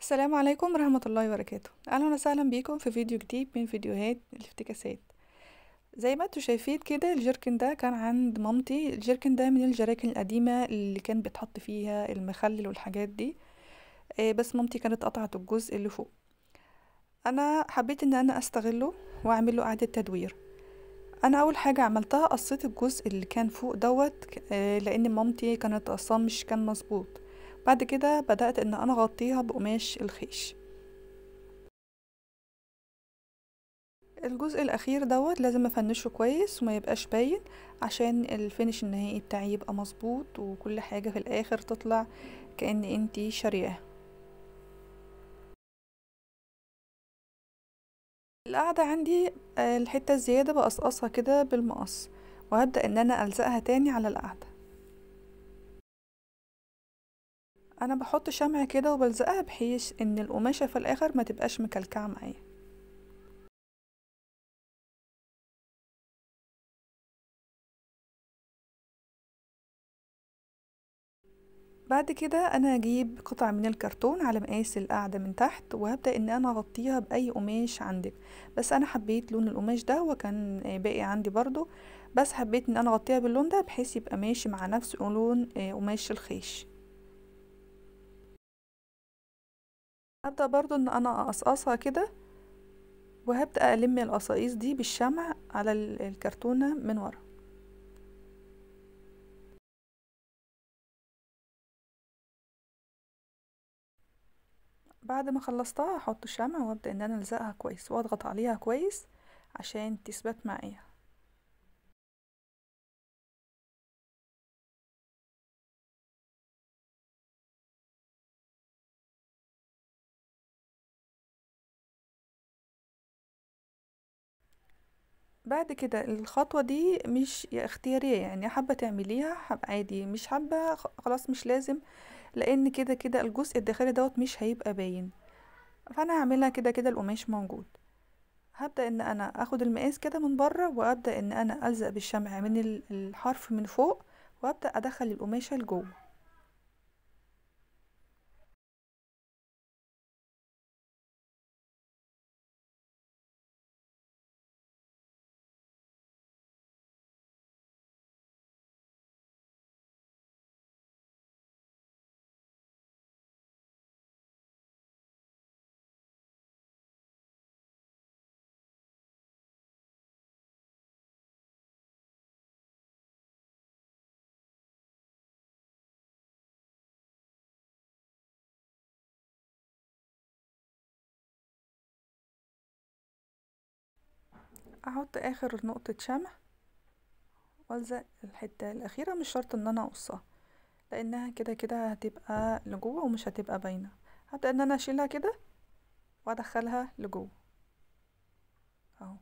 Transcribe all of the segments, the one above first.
السلام عليكم ورحمة الله وبركاته أهلا وسهلا بيكم في فيديو جديد من فيديوهات الافتكاسات زي ما انتوا شايفين كده الجيركن ده كان عند مامتي الجيركن ده من الجراكن القديمة اللي كان بيتحط فيها المخلل والحاجات دي آه، بس مامتي كانت قطعت الجزء اللي فوق انا حبيت ان انا استغله واعمل له اعادة تدوير انا اول حاجة عملتها قصيت الجزء اللي كان فوق دوت آه، لان مامتي كانت قصاه مش كان مظبوط بعد كده بدأت ان انا اغطيها بقماش الخيش الجزء الاخير دوت لازم افنشه كويس وما يبقاش باين عشان الفينش النهائي بتاعي يبقى مظبوط وكل حاجة في الاخر تطلع كأن انتي شارياه القاعدة عندي آه، الحتة الزيادة بقصقصها كده بالمقص وهبدأ ان انا الزقها تاني على القاعدة انا بحط شمع كده وبلزقها بحيث ان القماشة في الاخر ما تبقاش مكلكعة معايا بعد كده انا هجيب قطع من الكرتون على مقاس القاعدة من تحت وهبدأ ان انا اغطيها باي قماش عندك بس انا حبيت لون القماش ده وكان باقي عندي برضو بس حبيت ان انا اغطيها باللون ده بحيث يبقى ماشي مع نفس لون قماش الخيش هبدأ برضو ان انا اقصقصها كده وهبدأ الم القصاقيص دي بالشمع على الكرتونة من ورا بعد ما خلصتها هحط شمع وابدأ ان انا الزقها كويس واضغط عليها كويس عشان تثبت معايا بعد كده الخطوة دي مش اختيارية يعني حابة تعمليها حب عادي مش حابة خلاص مش لازم لان كده كده الجزء الداخلي دوت مش هيبقى باين فانا هعملها كده كده القماش موجود هبدأ ان انا اخد المقاس كده من بره وابدأ ان انا الزق بالشمع من الحرف من فوق وابدأ ادخل القماشة لجوه احط اخر نقطة شمع والزق الحتة الاخيرة مش شرط ان انا اقصها لانها كده كده هتبقى لجوه ومش هتبقى باينة هبدأ ان انا اشيلها كده وادخلها لجوه اهو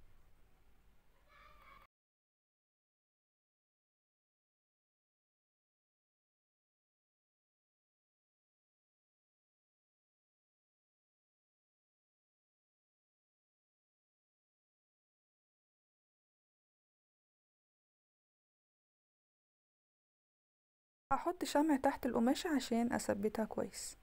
هحط شمع تحت القماشة عشان اثبتها كويس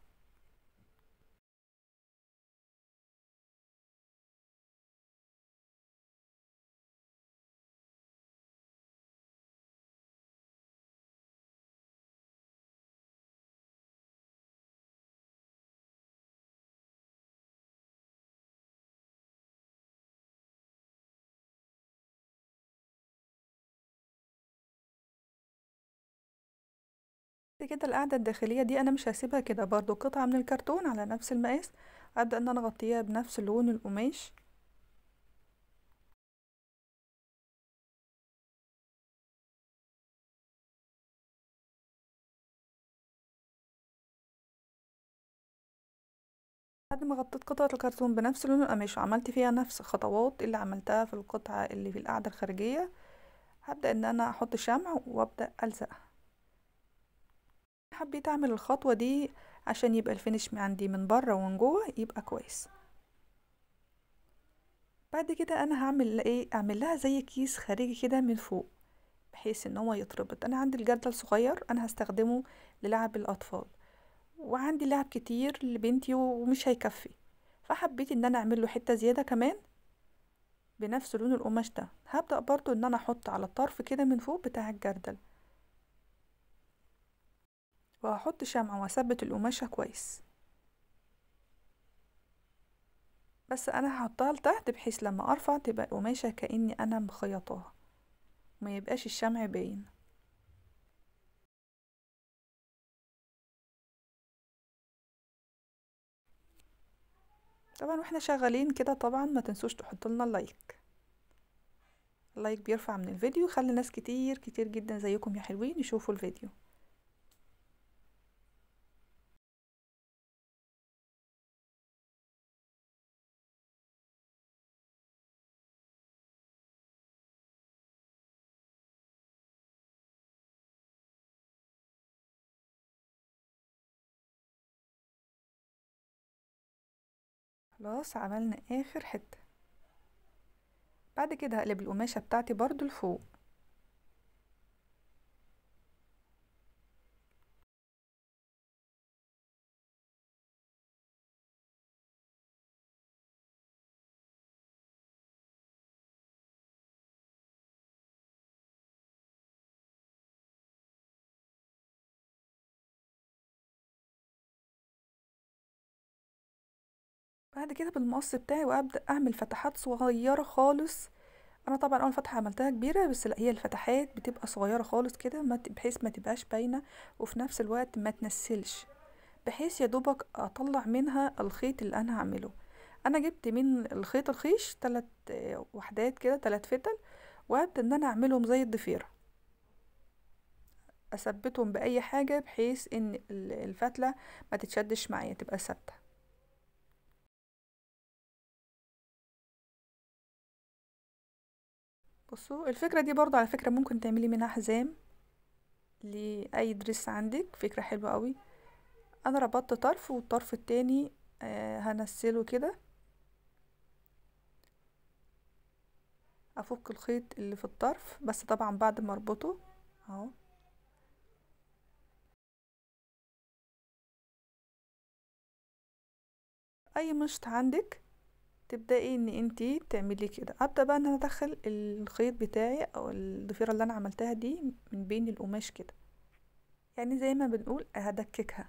كده القاعدة الداخلية دي انا مش هسيبها كده برضو قطعة من الكرتون على نفس المقاس ابدأ ان انا اغطيها بنفس لون القماش بعد ما غطيت قطعة الكرتون بنفس لون القماش وعملت فيها نفس الخطوات اللي عملتها في القطعة اللي في القاعدة الخارجية هبدأ ان انا احط شمع وابدأ الزقها حبيت اعمل الخطوة دي عشان يبقى الفينش عندي من بره ومن جوه يبقى كويس بعد كده انا هعمل ايه اعمل لها زي كيس خارجي كده من فوق بحيث ان هو يتربط انا عندي الجردل صغير انا هستخدمه للعب الاطفال وعندي لعب كتير لبنتي ومش هيكفي فحبيت ان انا اعمل له حته زياده كمان بنفس لون القماش ده هبدأ برضو ان انا احط على الطرف كده من فوق بتاع الجردل وهحط شمعة واثبت القماشة كويس بس انا هحطها لتحت بحيث لما ارفع تبقى القماشة كأني انا مخيطاها ما يبقاش الشمع باين طبعا واحنا شغالين كده طبعا ما تنسوش تحطوا لنا اللايك اللايك بيرفع من الفيديو خلي ناس كتير كتير جدا زيكم يا حلوين يشوفوا الفيديو خلاص عملنا اخر حتة بعد كده هقلب القماشة بتاعتي برضو لفوق بعد كده بالمقص بتاعي وابدا اعمل فتحات صغيره خالص انا طبعا اول فتحه عملتها كبيره بس لا هي الفتحات بتبقى صغيره خالص كده ما ت- بحيث ما تبقاش باينه وفي نفس الوقت ما تنسلش بحيث يا دوبك اطلع منها الخيط اللي انا هعمله انا جبت من الخيط الخيش تلات آه، وحدات كده تلات فتل وابدا ان انا اعملهم زي الضفيره اثبتهم باي حاجه بحيث ان ال- الفتله ما تتشدش معايا تبقى ثابته بصوا الفكرة دي برضو على فكرة ممكن تعملي منها حزام لأي دريس عندك فكرة حلوة قوي أنا ربطت طرف والطرف التاني آه هنسله كده أفك الخيط اللي في الطرف بس طبعا بعد ما اربطه اهو أي مشط عندك تبدأي ان انتي تعملي كده ابدأ بقى ان انا ادخل الخيط بتاعي او الضفيرة اللي انا عملتها دي من بين القماش كده يعني زي ما بنقول هدككها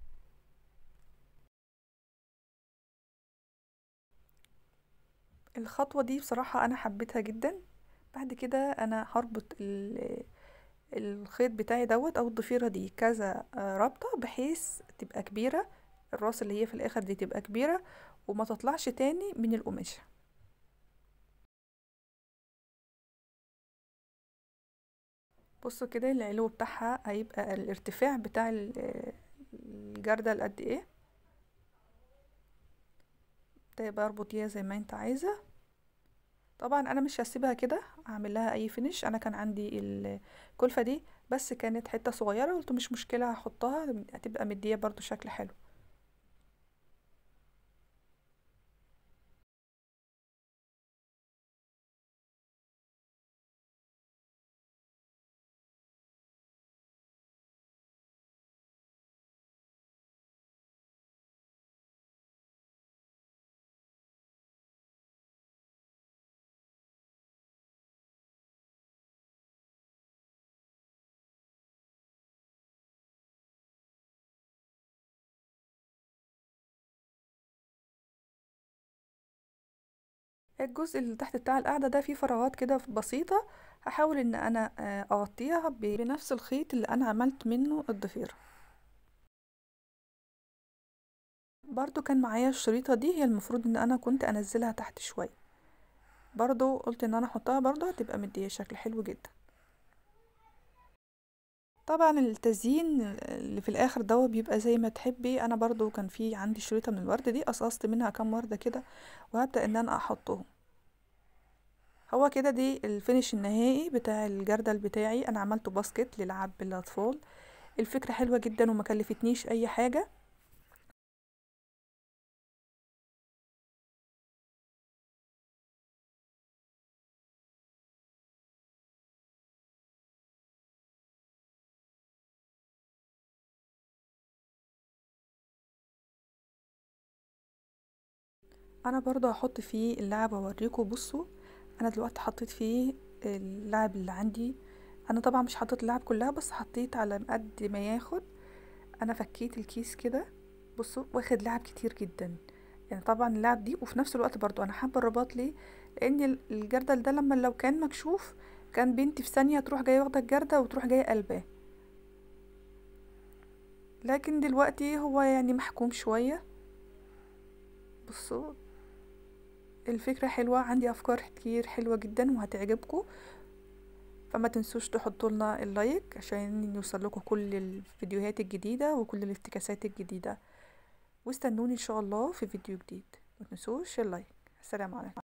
الخطوة دي بصراحة انا حبيتها جدا بعد كده انا هربط ال- الخيط بتاعي دوت او الضفيرة دي كذا آه، رابطة بحيث تبقى كبيرة الراس اللي هي في الاخر دي تبقى كبيرة وما تطلعش تاني من القماشة بصوا كده العلو بتاعها هيبقى الارتفاع بتاع ال- الجردل قد ايه ده يبقى اربطيها زي ما انت عايزة طبعا انا مش هسيبها كده اعمل لها اي فينش انا كان عندي الكلفة دي بس كانت حتة صغيرة قلت مش مشكلة هحطها هتبقى مدية برضو شكل حلو الجزء اللي تحت بتاع القاعدة ده فيه فراغات كده بسيطة هحاول ان انا آه، اغطيها ب- بنفس الخيط اللي انا عملت منه الضفيرة برضو كان معايا الشريطة دي هي المفروض ان انا كنت انزلها تحت شوية برضو قلت ان انا احطها برضو هتبقى مدية شكل حلو جدا طبعا التزيين اللي في الاخر دوت بيبقى زي ما تحبي انا برضو كان في عندي شريطة من الورد دي قصقصت منها كام وردة كده وهبدأ ان انا احطهم هو كده دي الفينش النهائي بتاع الجردل بتاعي انا عملته باسكت للعب بالاطفال الفكرة حلوة جدا وما كلفتنيش اي حاجة انا برضو هحط فيه اللعب واوريكم بصوا انا دلوقتي حطيت فيه اللعب اللي عندي انا طبعا مش حطيت اللعب كلها بس حطيت على قد ما ياخد انا فكيت الكيس كده بصوا واخد لعب كتير جدا يعني طبعا اللعب دي وفي نفس الوقت برضو انا حابه الرباط ليه لان الجردل ده لما لو كان مكشوف كان بنتي في ثانيه تروح جايه واخده الجرده وتروح جايه قلباه لكن دلوقتي هو يعني محكوم شويه بصوا الفكرة حلوة عندي أفكار كتير حلوة جدا وهتعجبكم فما تنسوش تحطوا لنا اللايك عشان يوصل لكم كل الفيديوهات الجديدة وكل الافتكاسات الجديدة واستنوني ان شاء الله في فيديو جديد ما تنسوش اللايك السلام عليكم